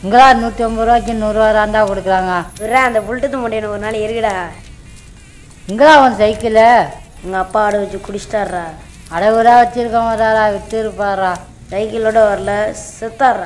இங்கடா நூற்றி ஐம்பது ரூபாய்க்கு நூறுரூவா ராண்டா கொடுக்குறாங்க விட்றா அந்த புல்டத்து முட்டையை ஒரு நாள் இருக்குடா இங்கடா அவன் சைக்கிளு உங்கள் அப்பா ஆட வச்சு குடிச்சிட்டாரா அடவுரா வச்சிருக்கோம் வராரா விட்டு இருப்பாரா சைக்கிளோட வரல செத்தாடுறா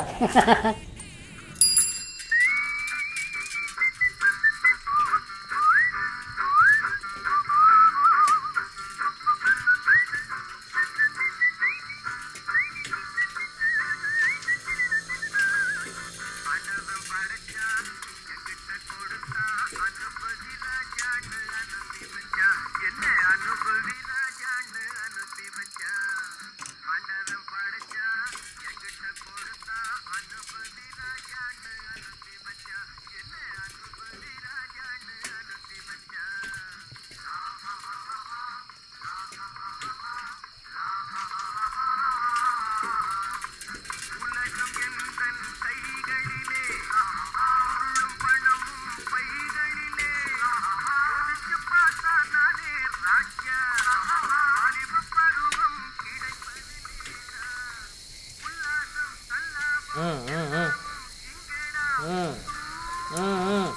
ம் ம் ம் ம் ம் ம்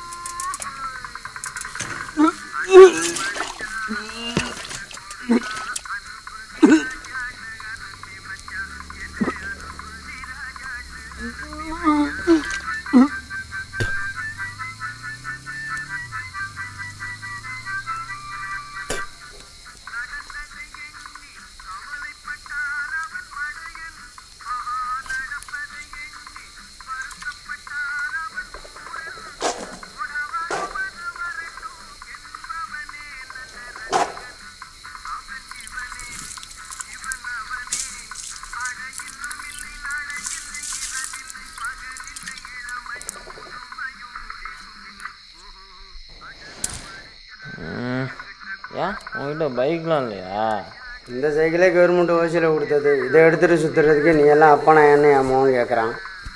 ம். ஏன் உங்ககிட்ட பைக்லாம் இல்லையா இந்த சைக்கிளே கவர்மெண்ட் ஓசியில் கொடுத்தது இதை எடுத்துட்டு சுற்றுறதுக்கு நீ எல்லாம் அப்பா நான் என்ன அம்மாவும் கேட்குறான்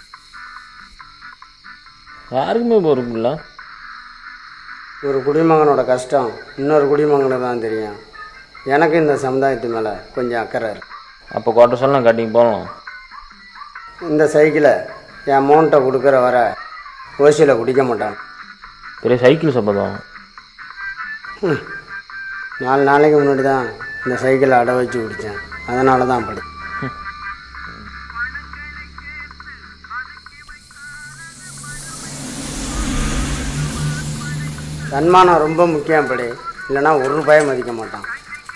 யாருக்குமே பொறுப்பு இல்லை ஒரு குடிமகனோட கஷ்டம் இன்னொரு குடிமகனுக்கு தான் தெரியும் எனக்கு இந்த சமுதாயத்து மேலே கொஞ்சம் அக்கறை இருக்கு அப்போ கோட்டை சொல்லலாம் கட்டிங் போகலாம் இந்த சைக்கிளை என் மோன்ட்ட கொடுக்குற வர ஓசியில் குடிக்க மாட்டான் பெரிய சைக்கிள் சப்பதம் நாலு நாளைக்கு முன்னாடி தான் இந்த சைக்கிளை அடை வச்சு குடித்தேன் அதனால தான் அப்படி சன்மானம் ரொம்ப முக்கியம் அப்படி இல்லைன்னா ஒரு ரூபாயை மதிக்க மாட்டான்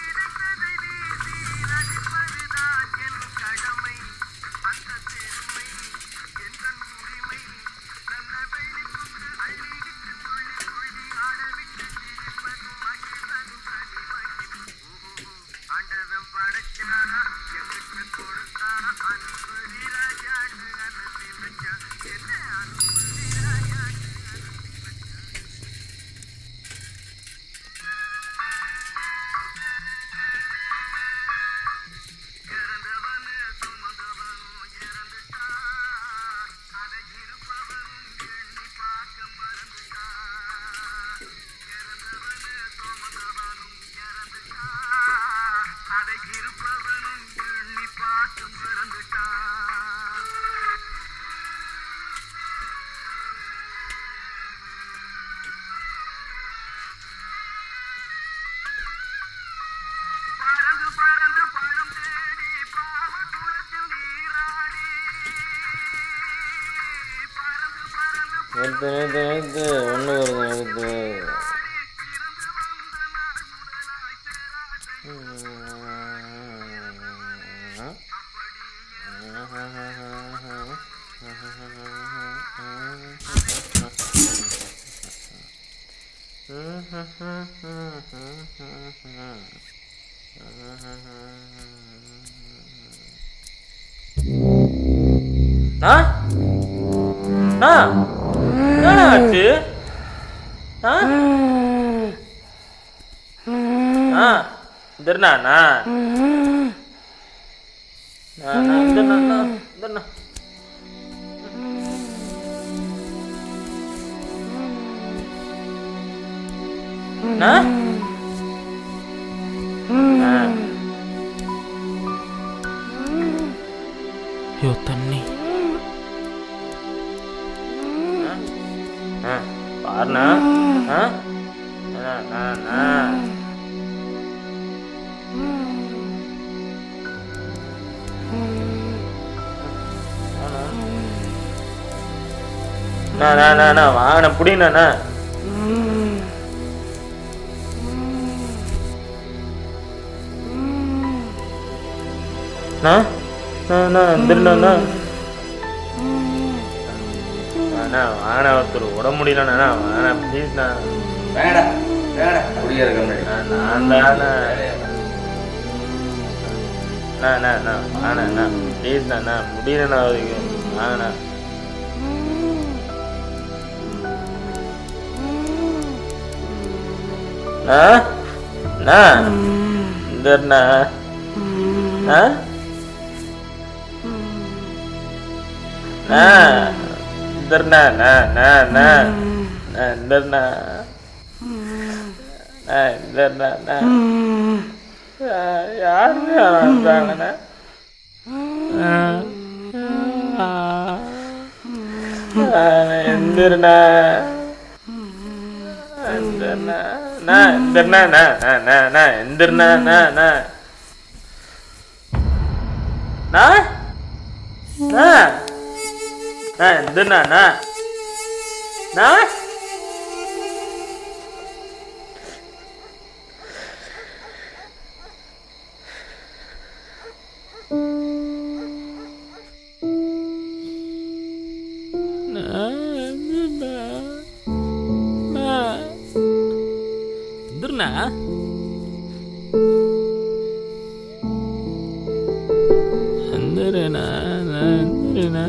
நேற்று நேற்று நேற்று ஒன்று வருது நேற்று ஆ ஆ என்னடா ஆச்சு ஆ ஆ இதர்னாண்ணா இதர்னா இதர்னா ஆ ஆ ஐயோ தண்ணி ஆ பாருண்ணா ஆ அண்ணா, அண்ணா, அண்ணா. அண்ணா, அண்ணா, அண்ணா, அண்ணா, வாங்கண்ணா புடிங்கண்ணா அண்ணா அண்ணா, அண்ணா எந்திரண்ணா அண்ணா வாங்கண்ணா ஒருத்தர் உட முடியலண்ணா வாங்கண்ணா ப்ளீஸ்ண்ணா வேடா வேடா குடிக்கிற கம்பெனி நான் தானே அண்ணா அண்ணா அண்ணா வாங்கண்ணா அண்ணா ப்ளீஸ்ண்ணா அண்ணா முடியலண்ணா அதுக்கு வாங்கண்ணா அண்ணா அண்ணா இந்தண்ணா அண்ணா அண்ணா இந்தண்ணா அண்ணா அண்ணா அண்ணா அண்ணா இந்தண்ணா அண்ணா இந்தண்ணா அண்ணா யாருமே வராங்கண்ணா எந்திரண்ணா எந்திரண்ணா அண்ணா எந்திரண்ணா அண்ணா அண்ணா அண்ணா எந்திரண்ணா அண்ணா அண்ணா அண்ணா அண்ணா அண்ணா எந்திரண்ணா அண்ணா அண்ணா எந்திரண்ணா எந்திரண்ணா எந்திரண்ணா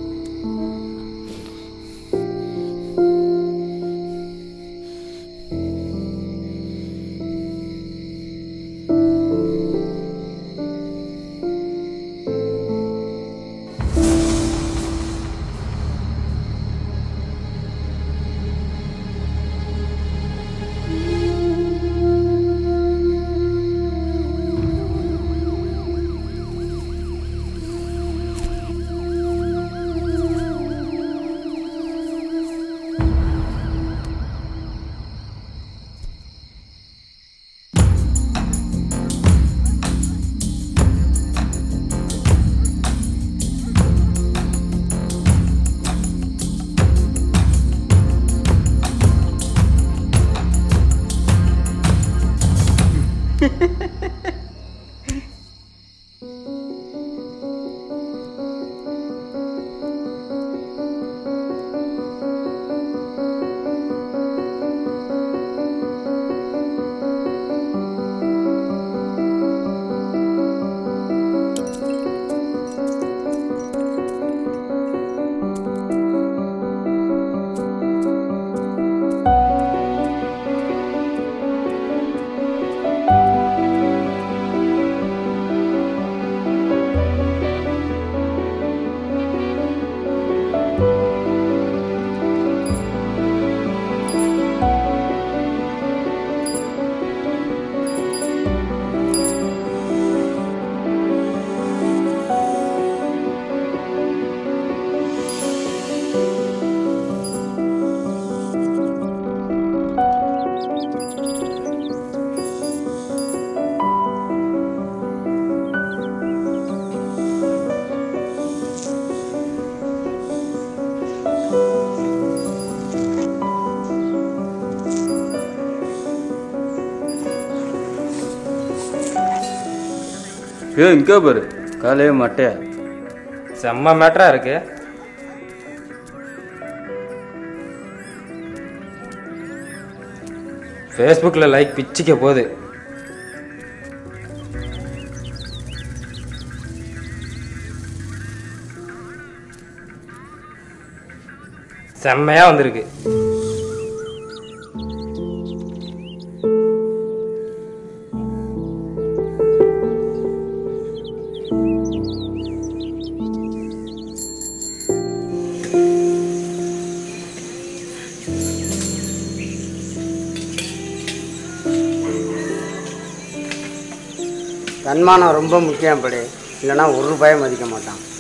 ஏ இங்கே பாரு காலையே மட்டையா செம்ம மேட்டரா இருக்கு ஃபேஸ்புக்கில் லைக் பிச்சிக்க போகுது செம்மையா வந்திருக்கு தன்மானம் ரொம்ப முக்கியம் படி இல்லைன்னா ஒரு ரூபாயை மதிக்க மாட்டான்